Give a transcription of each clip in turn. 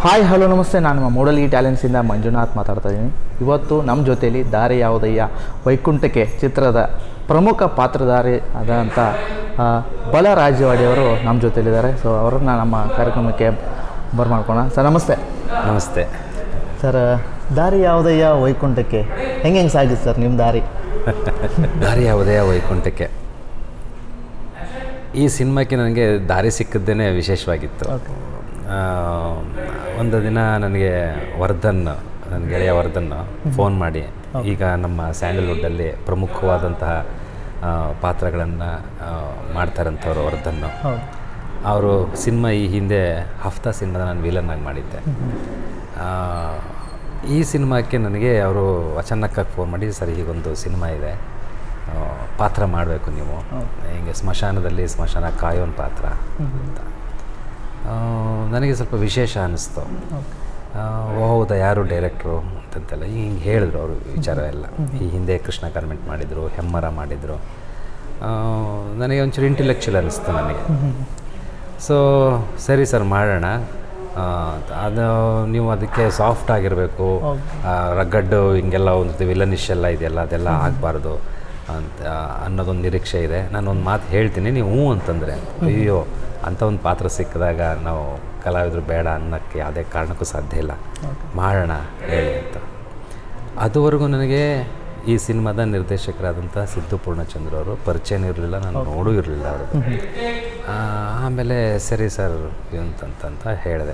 Hi hello ನಮಸ್ತೆ ನಾನು ನಿಮ್ಮ ಮೂಡಲ್ಗಿ ಟ್ಯಾಲೆಂಟ್ಸಿಂದ ಮಂಜುನಾಥ್ ಮಾತಾಡ್ತಾ ಇದ್ದೀನಿ ಇವತ್ತು ನಮ್ಮ ಜೊತೆಯಲ್ಲಿ ದಾರಿ ಯಾವುದಯ್ಯ ವೈಕುಂಠಕ್ಕೆ ಚಿತ್ರದ ಪ್ರಮುಖ ಪಾತ್ರಧಾರಿ ಆದಂಥ ಆ, ಬಲ ರಾಜವಾಡಿಯವರು ನಮ್ಮ ಜೊತೆಲಿದ್ದಾರೆ ಸೊ ಅವ್ರನ್ನ ನಮ್ಮ ಕಾರ್ಯಕ್ರಮಕ್ಕೆ ಬರ್ಮಾಡ್ಕೋಣ ಸರ್ ನಮಸ್ತೆ ನಮಸ್ತೆ ಸರ್ ದಾರಿ ಯಾವುದಯ್ಯ ವೈಕುಂಠಕ್ಕೆ ಹೆಂಗೆ ಹೆಂಗೆ ಸಾಗಿತ್ತು ಸರ್ ನಿಮ್ಮ ದಾರಿ ದಾರಿ ಯಾವುದೇ ವೈಕುಂಠಕ್ಕೆ ಈ ಸಿನಿಮಾಕ್ಕೆ ನನಗೆ ದಾರಿ ಸಿಕ್ಕಿದ್ದೇನೆ ವಿಶೇಷವಾಗಿತ್ತು ಓಕೆ ಆ, ಒಂದು ದಿನ ನನಗೆ ವರ್ಧನ್ ನನ್ನ ಗೆಳೆಯ ವರ್ಧನ್ ಫೋನ್ ಮಾಡಿ ಈಗ ನಮ್ಮ ಸ್ಯಾಂಡಲ್ವುಡ್ಡಲ್ಲಿ ಪ್ರಮುಖವಾದಂತಹ ಪಾತ್ರಗಳನ್ನು ಮಾಡ್ತಾರಂಥವ್ರು ವರ್ಧನ್ ಹೌದು ಅವರು ಸಿನಿಮಾ ಈ ಹಿಂದೆ ಹಫ್ತಾ ಸಿನಿಮಾದ ನಾನು ವಿಲನ್ನಾಗಿ ಮಾಡಿದ್ದೆ ಆ, ಈ ಸಿನಿಮಾಕ್ಕೆ ನನಗೆ ಅವರು ಅಚಾನಕ್ಕಾಗಿ ಫೋನ್ ಮಾಡಿ ಸರ್ ಹೀಗೊಂದು ಸಿನಿಮಾ ಇದೆ ಆ, ಪಾತ್ರ ಮಾಡಬೇಕು ನೀವು ಹಿಂಗೆ ಸ್ಮಶಾನದಲ್ಲಿ ಸ್ಮಶಾನ ಕಾಯೋನ್ ಪಾತ್ರ ಅಂತ ಆ, ನನಗೆ ಸ್ವಲ್ಪ ವಿಶೇಷ ಅನ್ನಿಸ್ತು ಆ, ಓ ಹೌದಾ ಯಾರು ಡೈರೆಕ್ಟ್ರು ಅಂತಂತೆಲ್ಲ ಹಿಂಗೆ ಹೇಳಿದ್ರು ಅವರು ವಿಚಾರ ಎಲ್ಲ ಈ ಹಿಂದೆ ಕೃಷ್ಣ ಕಾರ್ಮೆಂಟ್ ಮಾಡಿದರು ಹೆಮ್ಮರ ಮಾಡಿದರು ನನಗೆ ಒಂಚೂರು ಇಂಟೆಲೆಕ್ಚುಯಲ್ ಅನ್ನಿಸ್ತು ನನಗೆ ಸೊ ಸರಿ ಸರ್ ಮಾಡೋಣ ಆ, ಅದು ನೀವು ಅದಕ್ಕೆ ಸಾಫ್ಟ್ ಆಗಿರಬೇಕು ರಗ್ಗಡ್ಡು ಹಿಂಗೆಲ್ಲ ಒಂದು ವಿಲನಿಶ್ ಎಲ್ಲ ಇದೆಯಲ್ಲ ಅದೆಲ್ಲ ಆಗಬಾರ್ದು ಅಂತ ಅನ್ನೋದೊಂದು ನಿರೀಕ್ಷೆ ಇದೆ ನಾನು ಒಂದು ಮಾತು ಹೇಳ್ತೀನಿ ನೀವು ಹ್ಞೂ ಅಂತಂದರೆ ಅಯ್ಯೋ ಅಂಥ ಒಂದು ಪಾತ್ರ ಸಿಕ್ಕಿದಾಗ ನಾವು ಕಲಾವಿದರು ಬೇಡ ಅನ್ನೋಕ್ಕೆ ಯಾವುದೇ ಕಾರಣಕ್ಕೂ ಸಾಧ್ಯ ಇಲ್ಲ ಮಾಡೋಣ ಹೇಳಿ ಅಂತ ಅದುವರೆಗೂ ನನಗೆ ಈ ಸಿನಿಮಾದ ನಿರ್ದೇಶಕರಾದಂಥ ಸಿದ್ದು ಪೂರ್ಣಚಂದ್ರ ಅವರು ಪರಿಚಯನೂ ಇರಲಿಲ್ಲ ನಾನು ನೋಡೂ ಇರಲಿಲ್ಲ ಅವರು ಆಮೇಲೆ ಸರಿ ಸರ್ ಅಂತಂತ ಹೇಳಿದೆ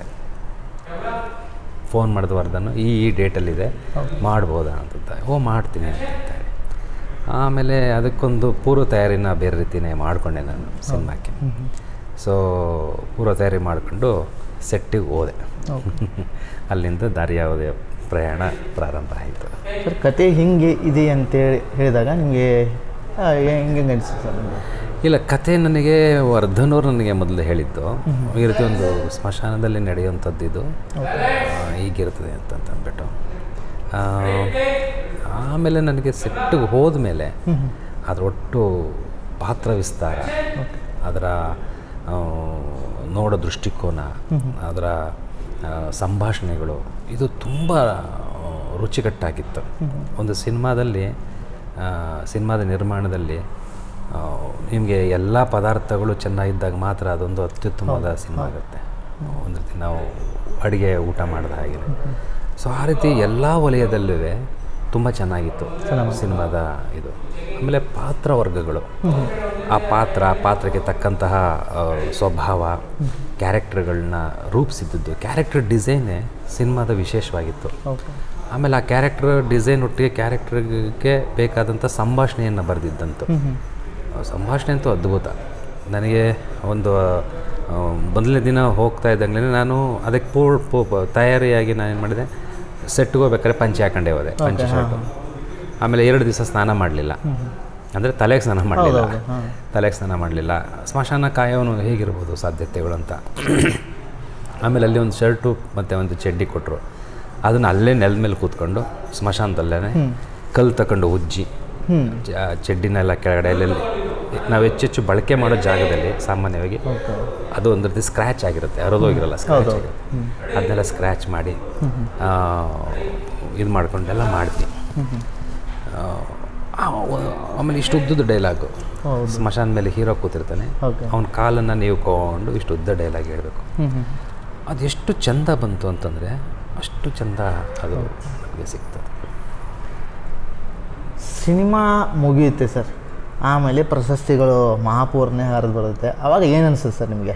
ಫೋನ್ ಮಾಡಿದ ವರ್ಧನು ಈ ಈ ಡೇಟಲ್ಲಿದೆ ಮಾಡ್ಬೋದಾ ಅಂತಂತ ಓ ಮಾಡ್ತೀನಿ ಅಂತ ಹೇಳಿ ಆಮೇಲೆ ಅದಕ್ಕೊಂದು ಪೂರ್ವ ತಯಾರಿನ ಬೇರೆ ರೀತಿಯೇ ಮಾಡಿಕೊಂಡೆ ನಾನು ಸಿನಿಮಾಕ್ಕೆ ಸೊ ಪೂರ್ವ ತಯಾರಿ ಮಾಡಿಕೊಂಡು ಸೆಟ್ಟಿಗೆ ಹೋದೆ ಅಲ್ಲಿಂದ ದಾರಿ ಯಾವುದೇ ಪ್ರಯಾಣ ಪ್ರಾರಂಭ ಆಯಿತು ಸರ್ ಕತೆ ಹಿಂಗೆ ಇದೆ ಅಂತೇಳಿ ಹೇಳಿದಾಗ ನಿಮಗೆ ಹೆಂಗೆ ಹೆಂಗೆ ಅನಿಸುತ್ತೆ ಸರ್ ನಿಮಗೆ ಇಲ್ಲ ಕತೆ ನನಗೆ ವರ್ಧನ್ ಅವ್ರು ನನಗೆ ಮೊದಲು ಹೇಳಿದ್ದು ಈ ರೀತಿ ಒಂದು ಸ್ಮಶಾನದಲ್ಲಿ ನಡೆಯುವಂಥದ್ದು ಇದು ಆ, ಹೀಗಿರ್ತದೆ ಅಂತ ಅಂದ್ಬಿಟ್ಟು ಆ, ಆಮೇಲೆ ನನಗೆ ಸೆಟ್ಟಿಗೆ ಹೋದ ಮೇಲೆ ಅದರ ಒಟ್ಟು ಪಾತ್ರ ವಿಸ್ತಾರ ಅದರ ಆ, ನೋಡೋ ದೃಷ್ಟಿಕೋನ ಅದರ ಆ, ಸಂಭಾಷಣೆಗಳು ಇದು ತುಂಬ ಆ, ರುಚಿಕಟ್ಟಾಗಿತ್ತು ಒಂದು ಸಿನಿಮಾದಲ್ಲಿ ಆ, ಸಿನಿಮಾದ ನಿರ್ಮಾಣದಲ್ಲಿ ಆ, ನಿಮಗೆ ಎಲ್ಲ ಪದಾರ್ಥಗಳು ಚೆನ್ನಾಗಿದ್ದಾಗ ಮಾತ್ರ ಅದೊಂದು ಅತ್ಯುತ್ತಮವಾದ ಸಿನಿಮಾ ಆಗುತ್ತೆ ಒಂದು ರೀತಿ ನಾವು ಅಡುಗೆ ಊಟ ಮಾಡಿದ ಹಾಗೆ ಸೊ ಆ ರೀತಿ ಎಲ್ಲ ವಲಯದಲ್ಲೂ ತುಂಬ ಚೆನ್ನಾಗಿತ್ತು ಸಿನಿಮಾದ ಇದು ಆಮೇಲೆ ಪಾತ್ರ ವರ್ಗಗಳು ಆ ಪಾತ್ರ ಆ ಪಾತ್ರಕ್ಕೆ ತಕ್ಕಂತಹ ಆ, ಸ್ವಭಾವ ಕ್ಯಾರೆಕ್ಟರ್ಗಳನ್ನ ರೂಪಿಸಿದ್ದದ್ದು ಕ್ಯಾರೆಕ್ಟರ್ ಡಿಸೈನೇ ಸಿನಿಮಾದ ವಿಶೇಷವಾಗಿತ್ತು ಓಕೆ ಆಮೇಲೆ ಆ ಕ್ಯಾರೆಕ್ಟರ್ ಡಿಸೈನ್ ಒಟ್ಟಿಗೆ ಕ್ಯಾರೆಕ್ಟರ್ಗೆ ಬೇಕಾದಂಥ ಸಂಭಾಷಣೆಯನ್ನು ಬರೆದಿದ್ದಂತು ಆ ಸಂಭಾಷಣೆ ಅಂತೂ ಅದ್ಭುತ ನನಗೆ ಒಂದು ಆ, ಮೊದಲನೇ ದಿನ ಹೋಗ್ತಾ ಇದ್ದಂಗೆ ನಾನು ಅದಕ್ಕೆ ಪೂರ್ ಪೂ ಪ- ತಯಾರಿಯಾಗಿ ನಾನು ಏನು ಮಾಡಿದೆ ಸೆಟ್ಗೆ ಹೋಗ್ಬೇಕಾದ್ರೆ ಪಂಚೆ ಹಾಕೊಂಡೇ ಹೋದೆ ಪಂಚೆ ಶರ್ಟು ಆಮೇಲೆ ಎರಡು ದಿವಸ ಸ್ನಾನ ಮಾಡಲಿಲ್ಲ ಅಂದರೆ ತಲೆಗೆ ಸ್ನಾನ ಮಾಡಲಿಲ್ಲ ತಲೆಗೆ ಸ್ನಾನ ಮಾಡಲಿಲ್ಲ ಸ್ಮಶಾನ ಕಾಯೋನು ಹೇಗಿರ್ಬೋದು ಸಾಧ್ಯತೆಗಳು ಅಂತ ಆಮೇಲೆ ಅಲ್ಲಿ ಒಂದು ಶರ್ಟು ಮತ್ತು ಒಂದು ಚಡ್ಡಿ ಕೊಟ್ಟರು ಅದನ್ನು ಅಲ್ಲೇ ನೆಲದ ಮೇಲೆ ಕೂತ್ಕೊಂಡು ಸ್ಮಶಾನದಲ್ಲೇ ಕಲ್ಲು ತಗೊಂಡು ಉಜ್ಜಿ ಚ- ಚಡ್ಡಿನೆಲ್ಲ ಕೆಳಗಡೆ ಅಲ್ಲೆಲ್ಲಿ ನಾವು ಹೆಚ್ಚೆಚ್ಚು ಬಳಕೆ ಮಾಡೋ ಜಾಗದಲ್ಲಿ ಸಾಮಾನ್ಯವಾಗಿ ಅದು ಒಂದು ರೀತಿ ಸ್ಕ್ರ್ಯಾಚ್ ಆಗಿರುತ್ತೆ ಅರದೋಗಿರಲ್ಲ ಸ್ಕ್ರ್ಯಾಚ್ ಆಗಿರುತ್ತೆ ಅದನ್ನೆಲ್ಲ ಸ್ಕ್ರ್ಯಾಚ್ ಮಾಡಿ ಇದು ಮಾಡ್ಕೊಂಡೆಲ್ಲ ಮಾಡ್ತೀವಿ ಆ, ಆ- ಆಮೇಲೆ ಇಷ್ಟು ಉದ್ದದ ಡೈಲಾಗು ಸ್ಮಶಾನ ಮೇಲೆ ಹೀರೋ ಕೂತಿರ್ತಾನೆ ಓಕೆ ಅವನ ಕಾಲನ್ನು ನೀವ್ಕೊಂಡು ಇಷ್ಟು ಉದ್ದ ಡೈಲಾಗ್ ಹೇಳಬೇಕು ಅದೆಷ್ಟು ಚಂದ ಬಂತು ಅಂತಂದರೆ ಅಷ್ಟು ಚಂದ ಅದು ನಮಗೆ ಸಿಗ್ತದೆ ಸಿನಿಮಾ ಮುಗಿಯುತ್ತೆ ಸರ್ ಆಮೇಲೆ ಪ್ರಶಸ್ತಿಗಳು ಮಹಾಪೂರ್ಣೆ ಹರಿದು ಬರುತ್ತೆ ಅವಾಗ ಏನು ಅನಿಸುತ್ತೆ ಸರ್ ನಿಮಗೆ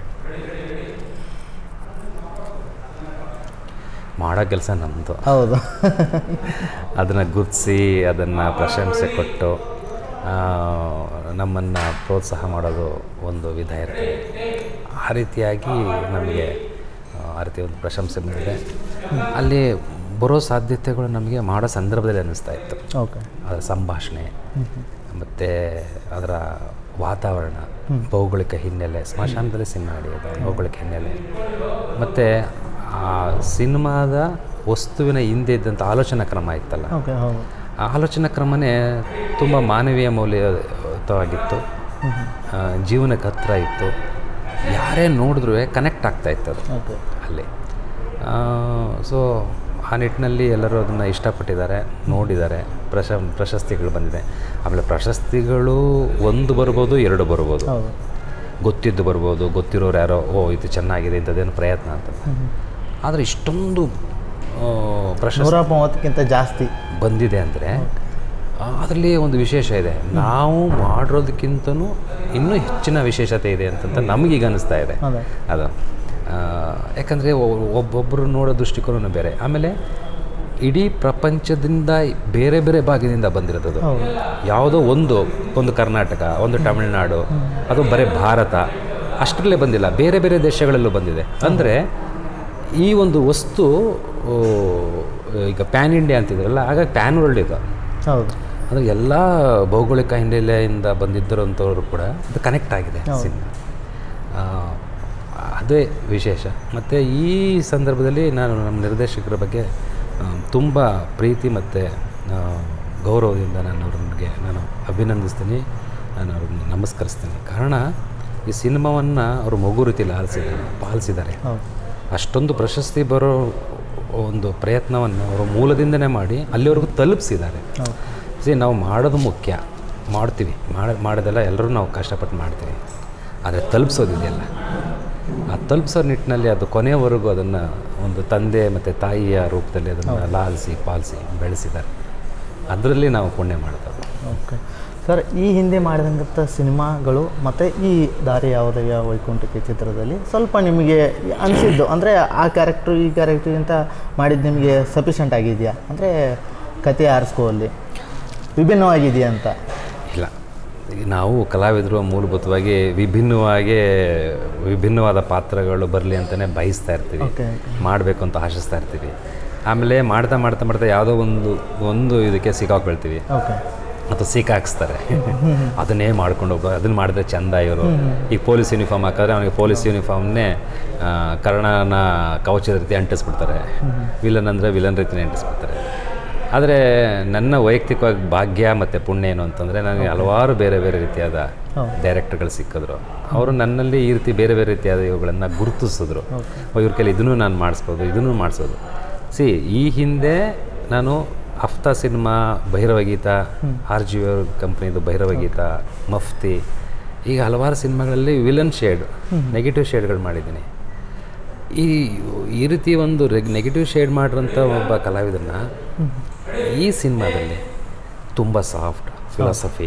ಮಾಡೋ ಕೆಲಸ ನಮ್ಮದು ಹೌದು ಅದನ್ನು ಗುರ್ತಿಸಿ ಅದನ್ನು ಪ್ರಶಂಸೆ ಕೊಟ್ಟು ನಮ್ಮನ್ನು ಪ್ರೋತ್ಸಾಹ ಮಾಡೋದು ಒಂದು ವಿಧ ಇರ್ತದೆ ಆ ರೀತಿಯಾಗಿ ನಮಗೆ ಆ, ಆ ರೀತಿ ಒಂದು ಪ್ರಶಂಸೆ ಬಂದಿದೆ ಅಲ್ಲಿ ಬರೋ ಸಾಧ್ಯತೆಗಳು ನಮಗೆ ಮಾಡೋ ಸಂದರ್ಭದಲ್ಲಿ ಅನ್ನಿಸ್ತಾ ಇತ್ತು ಓಕೆ ಅದರ ಸಂಭಾಷಣೆ ಮತ್ತು ಅದರ ವಾತಾವರಣ ಭೌಗೋಳಿಕ ಹಿನ್ನೆಲೆ ಸ್ಮಶಾನದಲ್ಲಿ ಸಿನಿಮಾ ನಡೆಯೋದು ಭೌಗೋಳಿಕ ಹಿನ್ನೆಲೆ ಮತ್ತು ಆ ಸಿನಿಮಾದ ವಸ್ತುವಿನ ಹಿಂದೆ ಇದ್ದಂಥ ಆಲೋಚನಾ ಕ್ರಮ ಇತ್ತಲ್ಲ ಓಕೆ ಹೌದು ಆ ಆಲೋಚನಾ ಕ್ರಮನೇ ತುಂಬ ಮಾನವೀಯ ಮೌಲ್ಯಯುತವಾಗಿತ್ತು ಆ, ಜೀವನಕ್ಕೆ ಹತ್ರ ಇತ್ತು ಯಾರೇ ನೋಡಿದ್ರೂ ಕನೆಕ್ಟ್ ಆಗ್ತಾ ಇತ್ತು ಅದು ಓಕೆ ಅಲ್ಲಿ ಸೊ ಆ ನಿಟ್ಟಿನಲ್ಲಿ ಎಲ್ಲರೂ ಅದನ್ನು ಇಷ್ಟಪಟ್ಟಿದ್ದಾರೆ ನೋಡಿದ್ದಾರೆ ಪ್ರಶ ಪ್ರಶಸ್ತಿಗಳು ಬಂದಿದೆ ಆಮೇಲೆ ಪ್ರಶಸ್ತಿಗಳು ಒಂದು ಬರ್ಬೋದು ಎರಡು ಬರ್ಬೋದು ಹೌದು ಗೊತ್ತಿದ್ದು ಬರ್ಬೋದು ಗೊತ್ತಿರೋರು ಯಾರೋ ಓ ಇದು ಚೆನ್ನಾಗಿದೆ ಇಂಥದ್ದೇನು ಪ್ರಯತ್ನ ಅಂತ ಆದರೆ ಇಷ್ಟೊಂದು ಆ, ಪ್ರಶಸ್ತಿ ನೂರ ಮೂವತ್ತಕ್ಕಿಂತ ಜಾಸ್ತಿ ಬಂದಿದೆ ಅಂದರೆ ಅದರಲ್ಲಿ ಒಂದು ವಿಶೇಷ ಇದೆ ನಾವು ಮಾಡಿರೋದಕ್ಕಿಂತನೂ ಇನ್ನೂ ಹೆಚ್ಚಿನ ವಿಶೇಷತೆ ಇದೆ ಅಂತಂತ ನಮಗೀಗ ಅನ್ನಿಸ್ತಾ ಇದೆ ಹೌದಾ ಅದು ಆ, ಯಾಕಂದರೆ ಒಬ್ಬೊಬ್ಬರು ನೋಡೋ ದೃಷ್ಟಿಕೋನ ಬೇರೆ ಆಮೇಲೆ ಇಡೀ ಪ್ರಪಂಚದಿಂದ ಬೇರೆ ಬೇರೆ ಭಾಗದಿಂದ ಬಂದಿರೋದು ಅದು. ಹೌದು ಯಾವುದೋ ಒಂದು ಒಂದು ಕರ್ನಾಟಕ ಒಂದು ತಮಿಳುನಾಡು ಅದು ಬರೀ ಭಾರತ ಅಷ್ಟರಲ್ಲೇ ಬಂದಿಲ್ಲ ಬೇರೆ ಬೇರೆ ದೇಶಗಳಲ್ಲೂ ಬಂದಿದೆ ಅಂದರೆ ಈ ಒಂದು ವಸ್ತು ಓ, ಈಗ ಪ್ಯಾನ್ ಇಂಡಿಯಾ ಅಂತಿದ್ರಲ್ಲ ಹಾಗಾಗಿ ಪ್ಯಾನ್ ವರ್ಲ್ಡ್ ಇದು ಹೌದು ಅಂದರೆ ಎಲ್ಲ ಭೌಗೋಳಿಕ ಹಿನ್ನೆಲೆಯಿಂದ ಬಂದಿದ್ದರಂಥವ್ರು ಕೂಡ ಅದು ಕನೆಕ್ಟ್ ಆಗಿದೆ ಸಿನಿಮಾ ಆ, ಅದೇ ವಿಶೇಷ ಮತ್ತು ಈ ಸಂದರ್ಭದಲ್ಲಿ ನಾನು ನಮ್ಮ ನಿರ್ದೇಶಕರ ಬಗ್ಗೆ ತುಂಬ ಪ್ರೀತಿ ಮತ್ತು ಗೌರವದಿಂದ ನಾನು ಅವ್ರಿಗೆ ನಾನು ಅಭಿನಂದಿಸ್ತೀನಿ ನಾನು ಅವ್ರಿಗೆ ನಮಸ್ಕರಿಸ್ತೀನಿ ಕಾರಣ ಈ ಸಿನಿಮಾವನ್ನು ಅವರು ಮಗು ರೀತಿಯಲ್ಲಿ ಆಲಿಸಿದ್ದಾರೆ ಪಾಲಿಸಿದ್ದಾರೆ ಹೌದು ಅಷ್ಟೊಂದು ಪ್ರಶಸ್ತಿ ಬರೋ ಒಂದು ಪ್ರಯತ್ನವನ್ನು ಅವರು ಮೂಲದಿಂದನೇ ಮಾಡಿ ಅಲ್ಲಿವರೆಗೂ ತಲುಪಿಸಿದ್ದಾರೆ ಹೌದು ಸಿ ನಾವು ಮಾಡೋದು ಮುಖ್ಯ ಮಾಡ್ತೀವಿ ಮಾಡ ಮಾಡೋದೆಲ್ಲ ಎಲ್ಲರೂ ನಾವು ಕಷ್ಟಪಟ್ಟು ಮಾಡ್ತೀವಿ ಆದರೆ ತಲುಪಿಸೋದಿದೆಯಲ್ಲ ಆ ತಲುಪಿಸೋ ನಿಟ್ಟಿನಲ್ಲಿ ಅದು ಕೊನೆಯವರೆಗೂ ಅದನ್ನು ಒಂದು ತಂದೆ ಮತ್ತು ತಾಯಿಯ ರೂಪದಲ್ಲಿ ಅದನ್ನು ಲಾಲಿಸಿ ಪಾಲಿಸಿ ಬೆಳೆಸಿದ್ದಾರೆ ಅದರಲ್ಲಿ ನಾವು ಪುಣ್ಯ ಮಾಡ್ತೇವೆ ಓಕೆ ಸರ್ ಈ ಹಿಂದೆ ಮಾಡಿದಂಥ ಸಿನಿಮಾಗಳು ಮತ್ತು ಈ ದಾರಿ ಯಾವುದಯ್ಯ ವೈಕುಂಠಕ್ಕೆ ಚಿತ್ರದಲ್ಲಿ ಸ್ವಲ್ಪ ನಿಮಗೆ ಅನಿಸಿದ್ದು ಅಂದರೆ ಆ ಕ್ಯಾರೆಕ್ಟ್ರು ಈ ಕ್ಯಾರೆಕ್ಟ್ರಿಗಿಂತ ಮಾಡಿದ್ದು ನಿಮಗೆ ಸಫಿಷಿಯೆಂಟ್ ಆಗಿದೆಯಾ ಅಂದರೆ ಕತೆ ಆರಿಸ್ಕೋಲ್ಲಿ ವಿಭಿನ್ನವಾಗಿದೆಯಾ ಅಂತ ಇಲ್ಲ ಈಗ ನಾವು ಕಲಾವಿದರು ಮೂಲಭೂತವಾಗಿ ವಿಭಿನ್ನವಾಗಿ ವಿಭಿನ್ನವಾದ ಪಾತ್ರಗಳು ಬರಲಿ ಅಂತಲೇ ಬಯಸ್ತಾ ಇರ್ತೀವಿ ಓಕೆ ಮಾಡಬೇಕು ಅಂತ ಆಶಿಸ್ತಾ ಇರ್ತೀವಿ ಆಮೇಲೆ ಮಾಡ್ತಾ ಮಾಡ್ತಾ ಮಾಡ್ತಾ ಯಾವುದೋ ಒಂದು ಒಂದು ಇದಕ್ಕೆ ಸಿಕ್ಕಾಕೊಳ್ತೀವಿ ಓಕೆ ಅಥವಾ ಸಿಕ್ಕಾಕ್ಸ್ತಾರೆ ಅದನ್ನೇ ಮಾಡ್ಕೊಂಡು ಹೋಗೋ ಅದನ್ನು ಮಾಡಿದ್ರೆ ಚಂದ ಇವರು ಈಗ ಪೊಲೀಸ್ ಯೂನಿಫಾರ್ಮ್ ಹಾಕಿದ್ರೆ ಅವನಿಗೆ ಪೊಲೀಸ್ ಯೂನಿಫಾರ್ಮ್ನೇ ಕರ್ಣನ ಕವಚದ ರೀತಿ ಅಂಟಿಸ್ಬಿಡ್ತಾರೆ ವಿಲನ್ ಅಂದರೆ ವಿಲನ್ ರೀತಿನೇ ಅಂಟಿಸ್ಬಿಡ್ತಾರೆ ಆದರೆ ನನ್ನ ವೈಯಕ್ತಿಕವಾಗಿ ಭಾಗ್ಯ ಮತ್ತು ಪುಣ್ಯ ಏನು ಅಂತಂದರೆ ನನಗೆ ಹಲವಾರು ಬೇರೆ ಬೇರೆ ರೀತಿಯಾದ ಡೈರೆಕ್ಟರ್ಗಳು ಸಿಕ್ಕಿದ್ರು ಅವರು ನನ್ನಲ್ಲಿ ಈ ರೀತಿ ಬೇರೆ ಬೇರೆ ರೀತಿಯಾದ ಇವುಗಳನ್ನು ಗುರುತಿಸಿದ್ರು ಓ, ಇವ್ರ ಕೈಲಿ ಇದನ್ನು ನಾನು ಮಾಡಿಸ್ಬೋದು ಇದನ್ನು ಮಾಡಿಸೋದು ಸಿ ಈ ಹಿಂದೆ ನಾನು Hafta cinema Bhairavageetha R G ಅವ್ರ ಕಂಪ್ನಿದು ಭೈರವಗೀತ ಮಫ್ತಿ ಈಗ ಹಲವಾರು ಸಿನಿಮಾಗಳಲ್ಲಿ ವಿಲನ್ ಶೇಡ್ ನೆಗೆಟಿವ್ ಶೇಡ್ಗಳು ಮಾಡಿದ್ದೀನಿ ಈ ಈ ರೀತಿ ಒಂದು ನೆಗೆಟಿವ್ ಶೇಡ್ ಮಾಡಿರೋಂಥ ಒಬ್ಬ ಕಲಾವಿದನ್ನ ಈ ಸಿನಿಮಾದಲ್ಲಿ ತುಂಬ ಸಾಫ್ಟ್ ಫಿಲಾಸಫಿ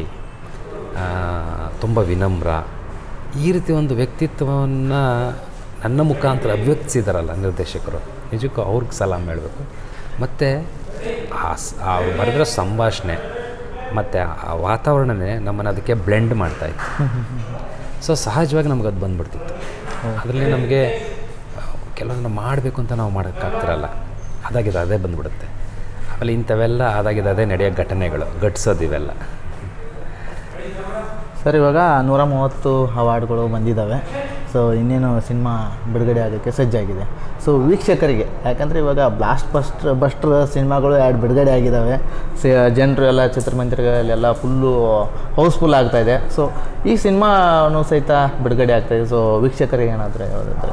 ತುಂಬ ವಿನಮ್ರ ಈ ರೀತಿ ಒಂದು ವ್ಯಕ್ತಿತ್ವವನ್ನು ನನ್ನ ಮುಖಾಂತರ ಅಭಿವ್ಯಕ್ತಿಸಿದಾರಲ್ಲ ನಿರ್ದೇಶಕರು ನಿಜಕ್ಕೂ ಅವ್ರಿಗೆ ಸಲಾಮ್ ಹೇಳಬೇಕು ಮತ್ತು ಆ ಸ್- ಅವ್ರು ಬರೆದಿರೋ ಸಂಭಾಷಣೆ ಮತ್ತು ಆ ವಾತಾವರಣನೇ ನಮ್ಮನ್ನು ಅದಕ್ಕೆ ಬ್ಲೆಂಡ್ ಮಾಡ್ತಾಯಿತ್ತು ಸೊ ಸಹಜವಾಗಿ ನಮ್ಗೆ ಅದು ಬಂದ್ಬಿಡ್ತಿತ್ತು ಅದರಲ್ಲಿ ನಮಗೆ ಕೆಲವೊಂದನ್ನು ಮಾಡಬೇಕು ಅಂತ ನಾವು ಮಾಡೋಕ್ಕಾಗ್ತಿರಲ್ಲ ಅದಾಗಿದೆ ಅದೇ ಬಂದ್ಬಿಡುತ್ತೆ ಆಮೇಲೆ ಇಂಥವೆಲ್ಲ ಅದಾಗಿದೆ ಅದೇ ನಡೆಯೋ ಘಟನೆಗಳು ಘಟಿಸೋದು ಇವೆಲ್ಲ ಸರ್ ಇವಾಗ ನೂರ ಮೂವತ್ತು ಅವಾರ್ಡ್ಗಳು ಬಂದಿದ್ದಾವೆ ಸೊ ಇನ್ನೇನು ಸಿನಿಮಾ ಬಿಡುಗಡೆ ಆಗೋಕ್ಕೆ ಸಜ್ಜಾಗಿದೆ ಸೊ ವೀಕ್ಷಕರಿಗೆ ಯಾಕಂದರೆ ಇವಾಗ ಬ್ಲಾಸ್ಟ್ ಬಸ್ಟ್ ಬಸ್ಟ್ರ್ ಸಿನಿಮಾಗಳು ಎರಡು ಬಿಡುಗಡೆ ಆಗಿದ್ದಾವೆ ಸಿ ಜನರು ಎಲ್ಲ ಚಿತ್ರಮಂದಿರಗಳಲ್ಲೆಲ್ಲ ಫುಲ್ಲು ಹೌಸ್ಫುಲ್ ಆಗ್ತಾಯಿದೆ ಸೊ ಈ ಸಿನಿಮಾನು ಸಹಿತ ಬಿಡುಗಡೆ ಆಗ್ತಾಯಿದೆ ಸೊ ವೀಕ್ಷಕರಿಗೆ ಏನಾದರೂ ಯಾವುದಾದ್ರೆ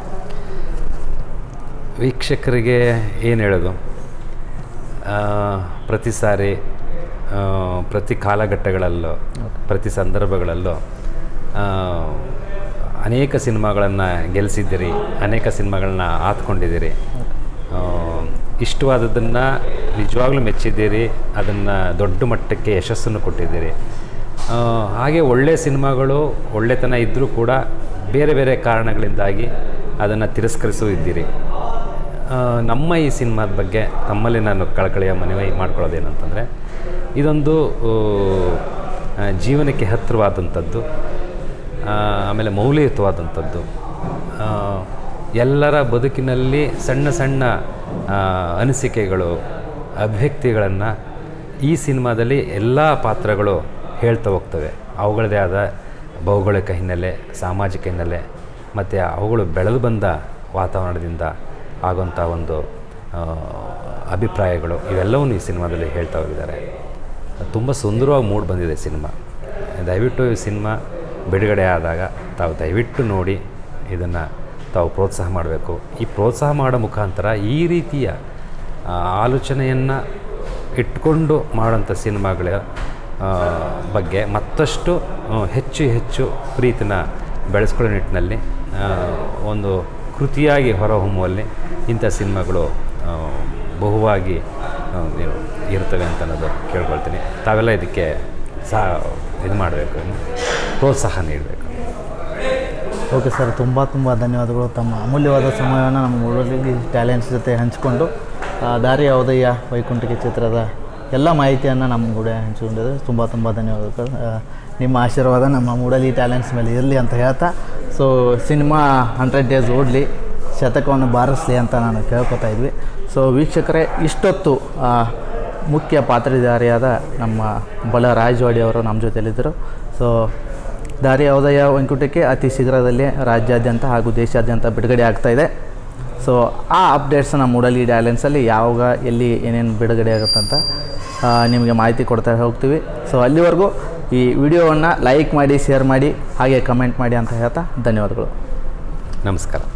ವೀಕ್ಷಕರಿಗೆ ಏನು ಹೇಳೋದು ಆ, ಪ್ರತಿ ಸಾರಿ ಆ, ಪ್ರತಿ ಕಾಲಘಟ್ಟಗಳಲ್ಲೂ ಪ್ರತಿ ಸಂದರ್ಭಗಳಲ್ಲೂ ಆ, ಅನೇಕ ಸಿನಿಮಾಗಳನ್ನು ಗೆಲ್ಲಿಸಿದ್ದೀರಿ ಅನೇಕ ಸಿನಿಮಾಗಳನ್ನ ಆತ್ಕೊಂಡಿದ್ದೀರಿ ಆ, ಇಷ್ಟವಾದದ್ದನ್ನು ನಿಜವಾಗ್ಲೂ ಮೆಚ್ಚಿದ್ದೀರಿ ಅದನ್ನು ದೊಡ್ಡ ಮಟ್ಟಕ್ಕೆ ಯಶಸ್ಸನ್ನು ಕೊಟ್ಟಿದ್ದೀರಿ ಆ, ಹಾಗೆ ಒಳ್ಳೆಯ ಸಿನಿಮಾಗಳು ಒಳ್ಳೆತನ ಇದ್ದರೂ ಕೂಡ ಬೇರೆ ಬೇರೆ ಕಾರಣಗಳಿಂದಾಗಿ ಅದನ್ನು ತಿರಸ್ಕರಿಸೂ ಇದ್ದೀರಿ ಆ, ನಮ್ಮ ಈ ಸಿನಿಮಾದ ಬಗ್ಗೆ ತಮ್ಮಲ್ಲಿ ನಾನು ಕಳಕಳಿಯ ಮನವಿ ಮಾಡ್ಕೊಳ್ಳೋದೇನಂತಂದರೆ ಇದೊಂದು ಆ, ಜೀವನಕ್ಕೆ ಹತ್ತಿರವಾದಂಥದ್ದು ಆ, ಆಮೇಲೆ ಮೌಲ್ಯಯುತವಾದಂಥದ್ದು ಆ, ಎಲ್ಲರ ಬದುಕಿನಲ್ಲಿ ಸಣ್ಣ ಸಣ್ಣ ಆ, ಅನಿಸಿಕೆಗಳು ಅಭಿವ್ಯಕ್ತಿಗಳನ್ನು ಈ ಸಿನಿಮಾದಲ್ಲಿ ಎಲ್ಲ ಪಾತ್ರಗಳು ಹೇಳ್ತಾ ಹೋಗ್ತವೆ ಅವುಗಳದೇ ಆದ ಭೌಗೋಳಿಕ ಹಿನ್ನೆಲೆ ಸಾಮಾಜಿಕ ಹಿನ್ನೆಲೆ ಮತ್ತು ಅವುಗಳು ಬೆಳೆದು ಬಂದ ವಾತಾವರಣದಿಂದ ಆಗುವಂಥ ಒಂದು ಆ, ಅಭಿಪ್ರಾಯಗಳು ಇವೆಲ್ಲವನ್ನು ಈ ಸಿನಿಮಾದಲ್ಲಿ ಹೇಳ್ತಾ ಹೋಗಿದ್ದಾರೆ ತುಂಬ ಸುಂದರವಾಗಿ ಮೂಡ್ ಬಂದಿದೆ ಸಿನಿಮಾ ದಯವಿಟ್ಟು ಈ ಸಿನಿಮಾ ಬಿಡುಗಡೆ ಆದಾಗ ತಾವು ದಯವಿಟ್ಟು ನೋಡಿ ಇದನ್ನು ತಾವು ಪ್ರೋತ್ಸಾಹ ಮಾಡಬೇಕು ಈ ಪ್ರೋತ್ಸಾಹ ಮಾಡೋ ಮುಖಾಂತರ ಈ ರೀತಿಯ ಆ, ಆಲೋಚನೆಯನ್ನು ಇಟ್ಕೊಂಡು ಮಾಡೋಂಥ ಸಿನಿಮಾಗಳ ಆ, ಬಗ್ಗೆ ಮತ್ತಷ್ಟು ಆ, ಹೆಚ್ಚು ಹೆಚ್ಚು ಪ್ರೀತಿನ ಬೆಳೆಸ್ಕೊಳ್ಳೋ ನಿಟ್ಟಿನಲ್ಲಿ ಆ, ಒಂದು ಕೃತಿಯಾಗಿ ಹೊರಹೊಮ್ಮುವಲ್ಲಿ ಇಂಥ ಸಿನಿಮಾಗಳು ಆ, ಬಹುವಾಗಿ ಆ, ಏನು ಇರ್ತವೆ ಅಂತ ಅನ್ನೋದು ಕೇಳ್ಕೊಳ್ತೀನಿ ತಾವೆಲ್ಲ ಇದಕ್ಕೆ ಸಹ ಇದು ಮಾಡಬೇಕು ಪ್ರೋತ್ಸಾಹ ನೀಡಬೇಕು ಓಕೆ ಸರ್ ತುಂಬ ತುಂಬ ಧನ್ಯವಾದಗಳು ತಮ್ಮ ಅಮೂಲ್ಯವಾದ ಸಮಯವನ್ನು ನಮ್ಮ ಮೂಡಲಿ ಟ್ಯಾಲೆಂಟ್ಸ್ ಜೊತೆ ಹಂಚಿಕೊಂಡು ಆ, ದಾರಿ ಯಾವುದಯ್ಯ ವೈಕುಂಠಿಕೆ ಚಿತ್ರದ ಎಲ್ಲ ಮಾಹಿತಿಯನ್ನು ನಮ್ಮ ಕೂಡ ಹಂಚಿಕೊಂಡಿದೆ ತುಂಬ ತುಂಬ ಧನ್ಯವಾದಗಳು ಆ, ನಿಮ್ಮ ಆಶೀರ್ವಾದ ನಮ್ಮ ಮೂಡಲಿ ಟ್ಯಾಲೆಂಟ್ಸ್ ಮೇಲೆ ಇರಲಿ ಅಂತ ಹೇಳ್ತಾ ಸೊ ಸಿನಿಮಾ ಹಂಡ್ರೆಡ್ ಡೇಸ್ ಓಡಲಿ ಶತಕವನ್ನು ಬಾರಿಸಲಿ ಅಂತ ನಾನು ಕೇಳ್ಕೊತಾ ಇದ್ವಿ ಸೊ ವೀಕ್ಷಕರೇ ಇಷ್ಟೊತ್ತು ಆ, ಮುಖ್ಯ ಪಾತ್ರಧಾರಿಯಾದ ನಮ್ಮ ಬಲ ರಾಜವಾಡಿ ಅವರು ನಮ್ಮ ಜೊತೆಲಿದ್ದರು ಸೊ ದಾರಿ ಯಾವುದಯ್ಯ ವೆಂಕುಟಕ್ಕೆ ಅತಿ ಶೀಘ್ರದಲ್ಲೇ ರಾಜ್ಯಾದ್ಯಂತ ಹಾಗೂ ದೇಶಾದ್ಯಂತ ಬಿಡುಗಡೆ ಆಗ್ತಾ ಇದೆ ಸೊ ಆ ಅಪ್ಡೇಟ್ಸನ್ನ ಮೂಡಲಿ ಡ್ಯಾಲೆನ್ಸಲ್ಲಿ ಯಾವಾಗ ಎಲ್ಲಿ ಏನೇನು ಬಿಡುಗಡೆ ಆಗುತ್ತಂತ ಆ, ನಿಮಗೆ ಮಾಹಿತಿ ಕೊಡ್ತಾ ಹೋಗ್ತೀವಿ ಸೊ ಅಲ್ಲಿವರೆಗೂ ಈ ವಿಡಿಯೋವನ್ನು ಲೈಕ್ ಮಾಡಿ ಶೇರ್ ಮಾಡಿ ಹಾಗೆ ಕಮೆಂಟ್ ಮಾಡಿ ಅಂತ ಹೇಳ್ತಾ ಧನ್ಯವಾದಗಳು ನಮಸ್ಕಾರ